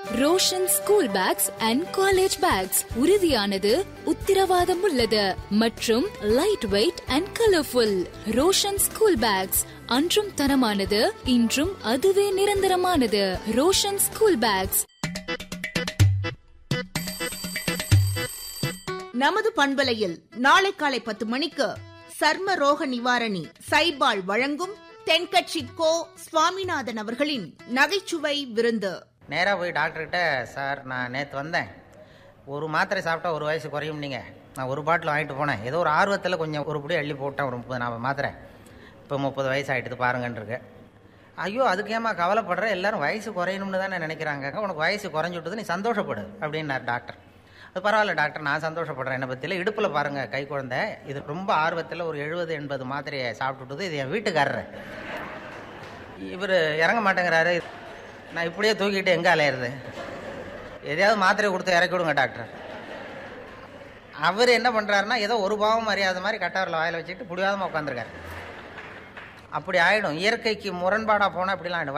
Roshan school bags and college bags உறுதியானது உத்தரவாதம் உள்ளது மற்றும் light weight and colourful Roshan school bags அன்றும் தரமானது இன்றும் அதுவே நிரந்தரமானது ரோஷன் ஸ்கூல் பேக்ஸ் நமது பண்பலையில் நாளை காலை பத்து மணிக்கு சர்ம ரோக நிவாரணி சைபால் வழங்கும் தென்கட்சி கோ சுவாமிநாதன் அவர்களின் நகைச்சுவை விருந்து நேராக போய் டாக்டர்கிட்ட சார் நான் நேற்று வந்தேன் ஒரு மாத்திரை சாப்பிட்டா ஒரு வயசு குறையும் நீங்கள் நான் ஒரு பாட்டில் வாங்கிட்டு போனேன் ஏதோ ஒரு ஆர்வத்தில் கொஞ்சம் ஒரு புடி அள்ளி போட்டேன் ஒரு முப்பது நாற்பது மாத்திரை இப்போ முப்பது வயசு ஆகிட்டு பாருங்கன்னு இருக்கு ஐயோ அதுக்கு ஏமா கவலைப்படுற எல்லாரும் வயசு குறையணும்னு தானே நினைக்கிறாங்க உனக்கு வயசு குறைஞ்சு விட்டது நீ சந்தோஷப்படு அப்படின்னார் டாக்டர் அது பரவாயில்ல டாக்டர் நான் சந்தோஷப்படுறேன் என்னை பற்றியில் இடுப்பில் பாருங்கள் கை குழந்தை இது ரொம்ப ஆர்வத்தில் ஒரு எழுபது எண்பது மாத்திரையை சாப்பிட்டுட்டது இது என் வீட்டுக்காரரு இவர் இறங்க மாட்டேங்கிறாரு நான் இப்படியே தூக்கிட்டு எங்கே அலையிறது எதையாவது மாத்திரை கொடுத்து இறக்கி விடுங்க டாக்டர் அவர் என்ன பண்ணுறாருன்னா ஏதோ ஒரு பாவம் அறியாத மாதிரி கட்டாரில் வாயில் வச்சுட்டு புடிவாதமாக உட்காந்துருக்காரு அப்படி ஆகிடும் இயற்கைக்கு முரண்பாடாக போனால் அப்படிலாம் ஆகிடும்